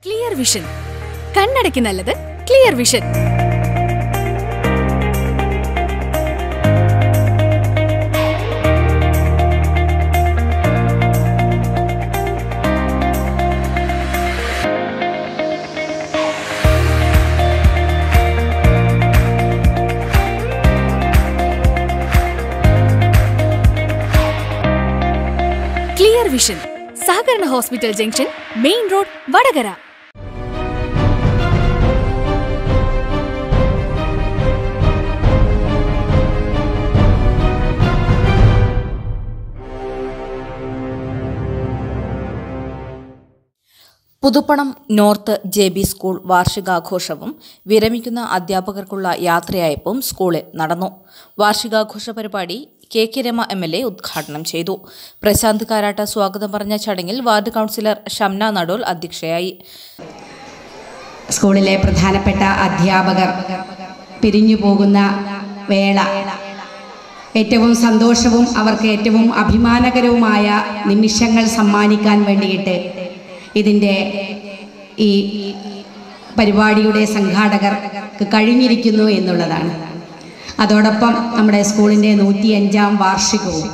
Clear vision കണ്ണടയ്ക്ക് നല്ലത് clear vision clear vision സഹകരണ hospital junction main road Vadakara Puthuppanam north J B school വാർഷികാഘോഷവും വിരമിക്കുന്ന അധ്യാപകർക്കുള്ള യാത്രയയപ്പും സ്കൂളിൽ നടന്നു വാർഷികാഘോഷ പരിപാടി K K Rama M L A ഉദ്ഘാടനം ചെയ്തു പ്രശാന്ത് കാരാട്ട സ്വാഗതം പറഞ്ഞ ചടങ്ങിൽ വാർഡ് കൗൺസിലർ ഷംന നടോൽ അധ്യക്ഷയായി സ്കൂളിലെ പ്രധാനപ്പെട്ട അധ്യാപകർ പിരിഞ്ഞു പോകുന്ന വേള ഏറ്റവും സന്തോഷവും അവർക്ക് ഏറ്റവും അഭിമാനകരവുമായ നിമിഷങ്ങൾ സമ്മാനിക്കാൻ വേണ്ടിയിട്ട് ഇതിൻ്റെ ഈ പരിപാടിയുടെ സംഘാടകർക്ക് കഴിഞ്ഞിരിക്കുന്നു എന്നുള്ളതാണ് അതോടൊപ്പം നമ്മുടെ സ്കൂളിൻ്റെ നൂറ്റിയഞ്ചാം വാർഷികവും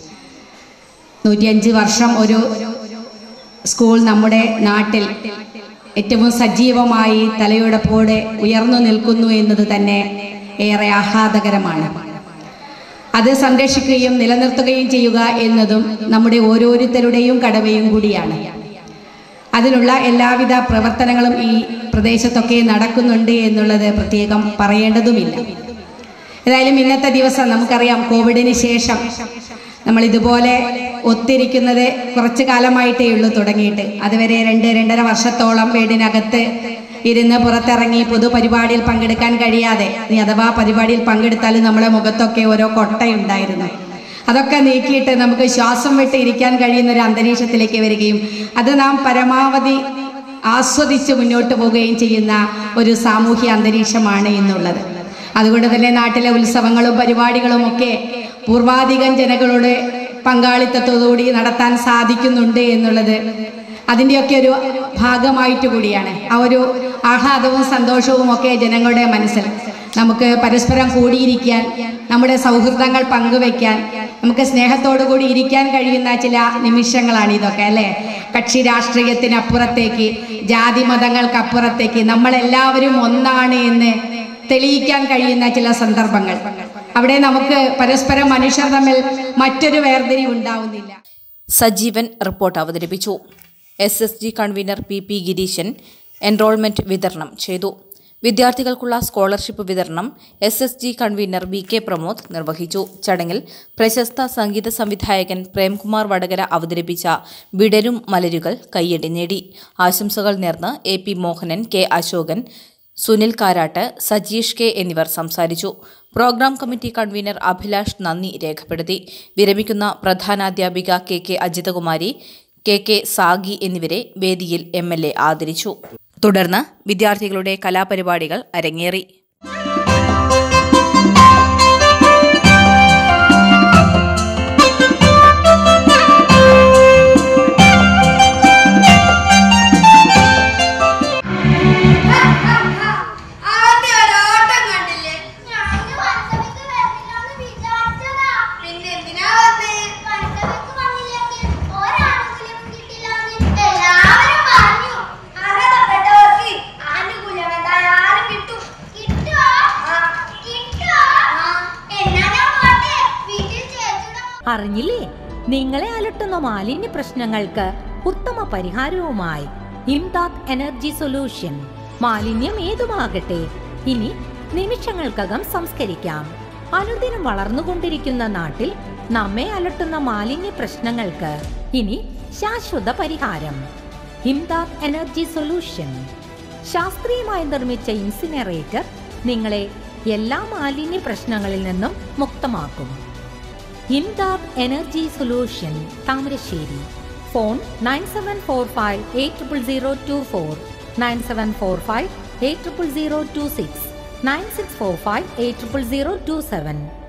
നൂറ്റിയഞ്ച് വർഷം ഒരു സ്കൂൾ നമ്മുടെ നാട്ടിൽ ഏറ്റവും സജീവമായി തലയുടപ്പോടെ ഉയർന്നു നിൽക്കുന്നു എന്നത് തന്നെ ഏറെ ആഹ്ലാദകരമാണ് അത് സംരക്ഷിക്കുകയും നിലനിർത്തുകയും ചെയ്യുക എന്നതും നമ്മുടെ ഓരോരുത്തരുടെയും കടമയും കൂടിയാണ് അതിനുള്ള എല്ലാവിധ പ്രവർത്തനങ്ങളും ഈ പ്രദേശത്തൊക്കെ നടക്കുന്നുണ്ട് എന്നുള്ളത് പ്രത്യേകം പറയേണ്ടതുമില്ല ഏതായാലും ഇന്നത്തെ ദിവസം നമുക്കറിയാം കോവിഡിന് ശേഷം നമ്മൾ ഇതുപോലെ ഒത്തിരിക്കുന്നത് കുറച്ചു കാലമായിട്ടേ ഉള്ളൂ തുടങ്ങിയിട്ട് അതുവരെ രണ്ട് രണ്ടര വർഷത്തോളം വീടിനകത്ത് ഇരുന്ന് പുറത്തിറങ്ങി പൊതുപരിപാടിയിൽ പങ്കെടുക്കാൻ കഴിയാതെ നീ അഥവാ പരിപാടിയിൽ പങ്കെടുത്താലും നമ്മളെ മുഖത്തൊക്കെ ഓരോ കൊട്ടയുണ്ടായിരുന്നു അതൊക്കെ നീക്കിയിട്ട് നമുക്ക് ശ്വാസം വിട്ട് ഇരിക്കാൻ കഴിയുന്ന ഒരു അന്തരീക്ഷത്തിലേക്ക് വരികയും അത് നാം പരമാവധി ആസ്വദിച്ച് മുന്നോട്ട് പോവുകയും ചെയ്യുന്ന ഒരു സാമൂഹ്യ അന്തരീക്ഷമാണ് ഇന്നുള്ളത് അതുകൊണ്ട് തന്നെ നാട്ടിലെ ഉത്സവങ്ങളും പരിപാടികളും ഒക്കെ പൂർവാധികം ജനങ്ങളുടെ പങ്കാളിത്തത്തോടുകൂടി നടത്താൻ സാധിക്കുന്നുണ്ട് എന്നുള്ളത് അതിൻ്റെയൊക്കെ ഒരു ഭാഗമായിട്ട് കൂടിയാണ് ആ ഒരു ആഹ്ലാദവും സന്തോഷവും ഒക്കെ ജനങ്ങളുടെ മനസ്സിൽ നമുക്ക് പരസ്പരം കൂടിയിരിക്കാൻ നമ്മുടെ സൗഹൃദങ്ങൾ പങ്കുവെക്കാൻ നമുക്ക് സ്നേഹത്തോടു കൂടി ഇരിക്കാൻ കഴിയുന്ന ചില നിമിഷങ്ങളാണ് ഇതൊക്കെ അല്ലേ കക്ഷി രാഷ്ട്രീയത്തിനപ്പുറത്തേക്ക് ജാതി മതങ്ങൾക്കപ്പുറത്തേക്ക് നമ്മളെല്ലാവരും ഒന്നാണ് എന്ന് തെളിയിക്കാൻ കഴിയുന്ന ചില സന്ദർഭങ്ങൾ അവിടെ നമുക്ക് പരസ്പരം മനുഷ്യർ തമ്മിൽ മറ്റൊരു വേർതിരിവ് ഉണ്ടാവുന്നില്ല സജീവൻ റിപ്പോർട്ട് അവതരിപ്പിച്ചു S S G convener P P Gireeshan enrolment വിതരണം ചെയ്തു വിദ്യാർത്ഥികൾക്കുള്ള സ്കോളർഷിപ്പ് വിതരണം S S G convener V K Pramod നിർവഹിച്ചു ചടങ്ങിൽ പ്രശസ്ത സംഗീത സംവിധായകൻ പ്രേംകുമാർ വടകര അവതരിപ്പിച്ച വിടരും മലരുകൾ കയ്യടി നേടി ആശംസകൾ നേർന്ന് A P Mohanan K Ashokan Sunil Karat Sajeesh K എന്നിവർ സംസാരിച്ചു പ്രോഗ്രാം കമ്മിറ്റി കൺവീനർ അഭിലാഷ് നന്ദി രേഖപ്പെടുത്തി വിരമിക്കുന്ന പ്രധാനാധ്യാപിക K K Ajithakumari K K Sagi എന്നിവരെ വേദിയിൽ എം എൽ എ ആദരിച്ചു തുടർന്ന് വിദ്യാർത്ഥികളുടെ കലാപരിപാടികൾ അരങ്ങേറി ആദ്യം ഒരോട്ടം കണ്ടില്ലേ ഞാനിന്ന് പഞ്ചമിക്ക് വരണില്ലാന്ന് വിചാരിച്ചതാ. പിന്നെ എന്തിനാ വന്നേ പഞ്ചമിക്ക് വന്നില്ലെങ്കിൽ ഒരാനുകൂല്യവും കിട്ടില്ലാന്ന് എല്ലാവരും പറഞ്ഞു. അർഹതപ്പെട്ടവർക്ക് ആനുകൂല്യം എന്തായാലും കിട്ടും കിട്ടുവോ? കിട്ടുവോ? എന്നാ ഞാൻ പോട്ടെ. വീട്ടിൽ ചേച്ചിയുടെ അറിഞ്ഞില്ലേ നിങ്ങളെ അലട്ടുന്ന മാലിന്യ പ്രശ്നങ്ങൾക്ക് ഉത്തമ പരിഹാരവുമായി ഇംദാദ് എനർജി സൊല്യൂഷൻ മാലിന്യം ഏതുമാകട്ടെ ഇനി നിമിഷങ്ങൾക്കകം സംസ്കരിക്കാം അനുദിനം വളർന്നുകൊണ്ടിരിക്കുന്ന നാട്ടിൽ നമ്മെ അലട്ടുന്ന മാലിന്യ പ്രശ്നങ്ങൾക്ക് ഇനി ശാശ്വത പരിഹാരം ഇംദാദ് എനർജി സൊല്യൂഷൻ ശാസ്ത്രീയമായി നിർമ്മിച്ച ഇൻസിനറേറ്റർ നിങ്ങളെ എല്ലാ മാലിന്യ പ്രശ്നങ്ങളിൽ നിന്നും മുക്തമാക്കും Imdad energy solution Thamarassery phone nine seven four five eight triple zero two four nine seven four five eight triple zero two six nine six four five eight triple zero two seven